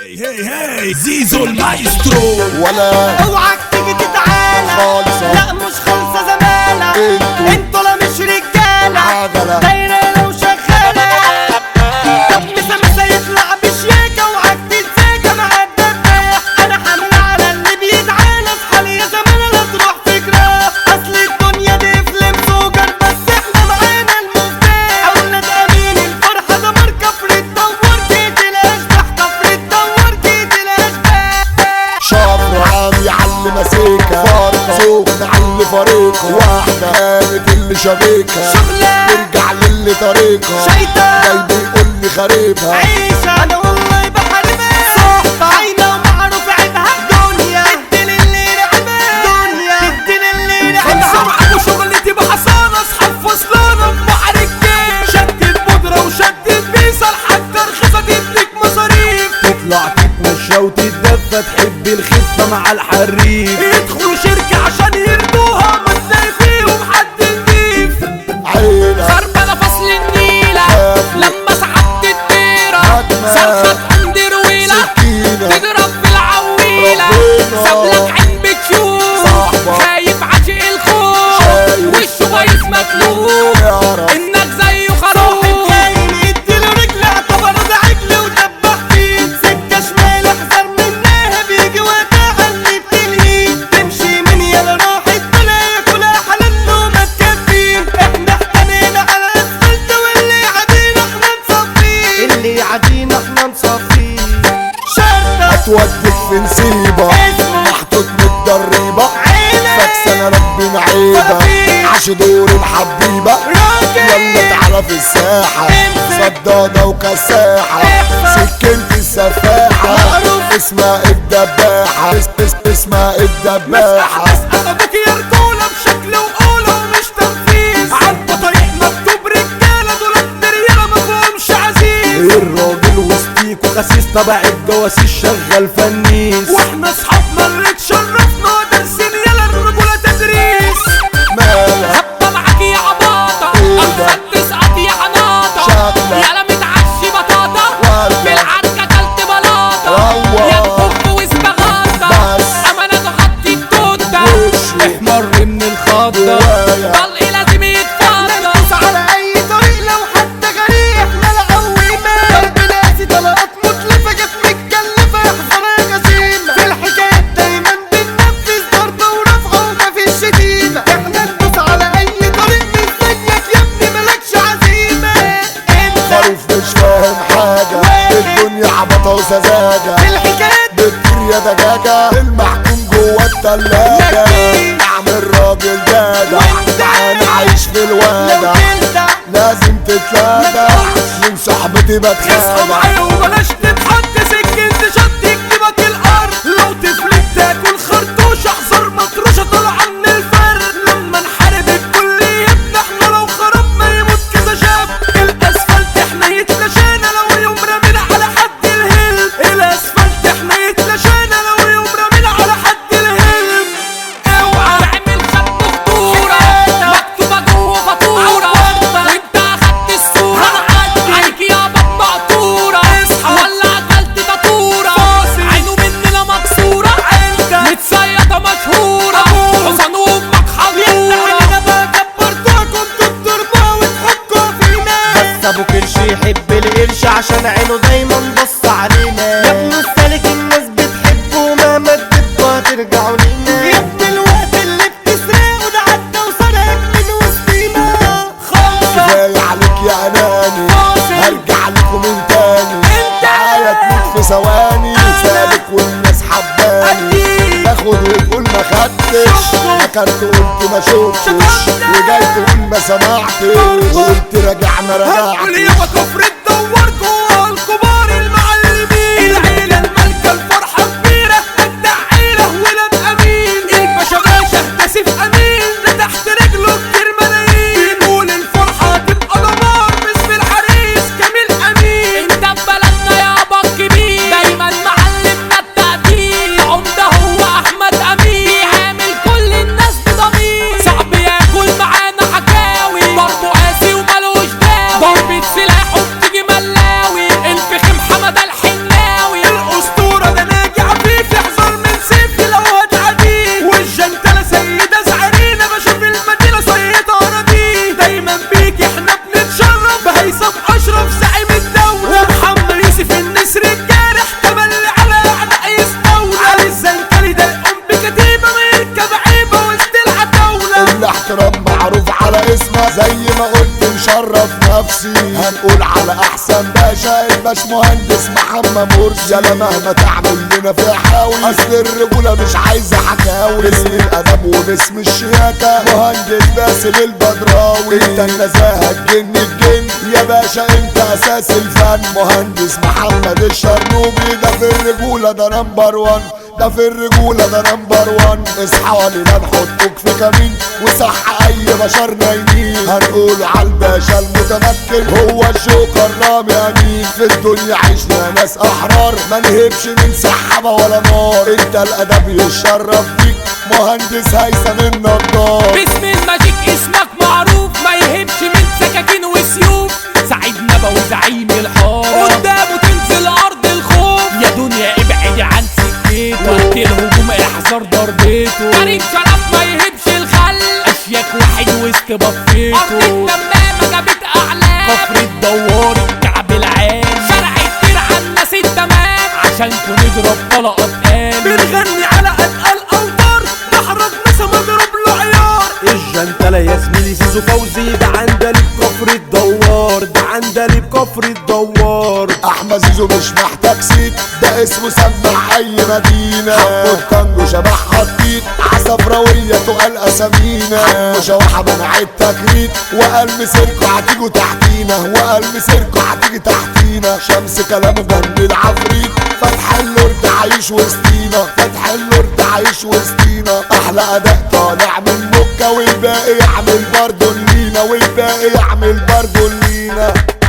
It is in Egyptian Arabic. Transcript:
هي هي زيزو المايسترو ولا اوعك تيجي تتعالى خالصة. لا مش خالصة زمالة انتوا. انتوا لا مش رجالة عجلة. دايرة لو شغالة طب مسا مسا يطلع بشياكة اوعك تتساكى مع الدباح انا حمل على اللي بيدعانا اصحى يا زمانة لا تروح في جراح اصل الدنيا دي فيلم سوجر بس احنا معانا المفتاح اولاد امين الفرحة ده ماركة فريد دور جيت الاشباح كفر تدور جيت الاشباح شاطر عام يعلم مسيكة فارقة سوق نعلي فريقة واحدة قامت اللي شبيكة شغلة. نرجع للي طريقة شيطان. جاي بيقول لي خريبها عيشة أنا والله بحاربها صحبة عاينة ومعروف عيبها دنيا تدي للي لعبها دنيا تدي للي لعبها معاكوا شغلتي بحصانة اصحاب فصلانة بمعرك شدت بودرة وشدت بيصة لحد رخيصة تديك مصاريف تطلع تتمشى وتتدفى تحب الخفة مع الحريف يدخلوا شركة عشان يردوها ما تلاقي فيهم حد نضيف عينة خربانة فصل النيلة خاف. لما سحبت الديرة هجمة. صرخت عندي رويلة سكينة تضرب في العويلة ربنا. سابلك عين بتشوف صاحبك. خايف عاشق الخوف شايف. وشه بايظ مكلوف يعرف انك زيه صاحب خروف كاين يديله رجل اعتبر ده عجل ودبح فيه سكة شمال احذر منها بيجي وقتها اللي بتلهي تمشي من يلا راحت بلا ياكلها حلال له ما تكفيه احنا احتنينا على الاسفلت واللي يعدينا احنا نصفيه اللي يعدينا احنا نصفيه شرطة هتوديك في نسيبة اسمه. محطوط متدربة عيلة. فاكسانة ربنا عيبة وفي. عاش دور الحبيبة راجل. يلا تعالى في الساحة امسك. صدادة وكساحة احفظ. سكنت السفاحة معروف. اسمها الدباحة اس- اس- اسمها الدباحة ابوك يا رجولة بشكل وقولة ومش تنفيذ عدى طريق مكتوب رجالة دول رجالة ما فيهمش عزيز الراجل وسطيك وخسيس تبع الجواسيس شغال فنيس واحنا اصحابنا اللي اتشرفنا دارسين يلا الرجولة تدريس مالها هبة معاك يا عباطة ايه ده؟ أحسن تسقط يا عناطة شكلك. يلا متعشي بطاطا ولا. في العركة كلت بلاطة روح. يا تفك وسبغاطة بس. أمانة غطي التوتة وش احمر من الخضة جوايا طلقي لازم يتفضل ندوس على اي طريق لو حتى غريب احنا العويمة ضرب ناسي طلقات متلفة جت متكلفة احذر يا غسيمة في الحكايات دايما بننفذ ضربة ورفعة ومفيش شتيمة احنا ندوس على اي طريق مش زيك يا ابني مالكش عزيمة انت خروف مش فاهم حاجة الدنيا عبطة وسذاجة في الحكايات بتطير يا دجاجة المحكوم جوه التلاجة لكن. اعمل راجل جدع انا عايش في لو الوادع تلدع لازم تتلادع من صاحبتي اصحى بتخادع معايا وبلاش تتحط سكين تشد يكتبك الارض لو تفلت تاكل خرطوش احذر مطروشة طالعة من الفرد لما نحارب الكل يبنى احنا لو خربنا يموت كذا شاب الاسفلت احنا يتلاشانا لو يوم رمينا على حد الهلم الاسفلت احنا يتلاشانا لو يوم رمينا على حد الهلم اوعى تعمل خط خطورة مكتوبة جوه فاتورة وانت اخدت الصورة عليك يابا بمقطورة ولا اكلت تاتورة عينه مننا مكسورة متصيطة مشهورة حصان وامك حضورة انا بقى كبرتكم التربة وتحكوا فينا بس ابو كرش يحب القرش عشان عينه دايما بص علينا يا ابن السالك الناس بتحبه مهما تبقوا هترجعوا لينا يا ابن الوقت اللي بتسرقه ده عدى وسرقك من وسطينا خالصة كفاية عليك يا اناني فاصل. هرجع لكم من تاني تعالى تموت في ثواني سالك والناس حباني أكيد. تاخد وتقول ما خدتش شفته. فكرت قلت ما شفتش شفتك. وجاي تقول ما سمعتش قلت رجعنا قول رجعت يابا كفر تدور جوه الكبار المعلمين العيلة المالكة الفرحة كبيرة أجدع عيلة ولاد أمين الباشا باشا كاسف أمين ده تحت رجله كتير ملايين بيقول الفرحة تبقى دمار باسم الحريس كامل أمين أنت في بلدنا يابا الكبير دايما معلمنا التقدير عمدة هو أحمد أمين بيعامل كل الناس بضمير صعب ياكل معانا حكاوي ضربه قاسي وملوش داوي ضربة سلاحه بتيجي باشمهندس محمد مرسي يلا مهما تعمل لنا في حاوي اصل الرجولة مش عايزة حكاوي باسم الادب وباسم الشياكة مهندس باسم البدراوي انت النزاهة الجن الجن يا باشا انت اساس الفن مهندس محمد الشرنوبي ده في الرجولة ده نمبر وان ده في الرجولة ده نمبر وان اصحى ولنا نحطك في كمين وصح اي بشر نايمين هنقول على الباشا المتمكن هو الجوكر رامي امين في الدنيا عشنا ناس احرار ما نهبش من سحابة ولا نار انت الادب يشرف بيك مهندس هيثم النجار باسم الماجيك اسمك معروف ما يهبش من سكاكين وسيوف سعيد نبوي زعيم الحارة قدامه تنزل ارض الخوف يا دنيا ابعدي عن سكته وقت الهجوم احذر ضربته كريم شرف ما يهبش الخل اشياك واحد وسط بطيته ارض الدمامة جابت اعلام كفر الدوار الكعب العام شارع كتير على الناس التمام عشانكم نضرب طلقات قام بنغني على اتقل اوتار نحرج مسا مضرب له عيار الجنتلة يا زميلي زيزو فوزي ده عندليب كفر الدوار ده عندليب كفر الدوار احمد زيزو مش محتاج سيت ده اسمه سمع اي مدينة حمو التانجو شبح حطيت عصفراوية تقال اسامينا حمو شواحة منع التكريت وقال مسيركوا هتيجوا تحتينا وقال مسيركوا هتيجي تحتينا شمس كلامه جن العفريت فتح اللورد عايش وسطينا فتح اللورد عايش وسطينا احلى اداء طالع من مكة والباقي يعمل برضه لينا والباقي يعمل برضه لينا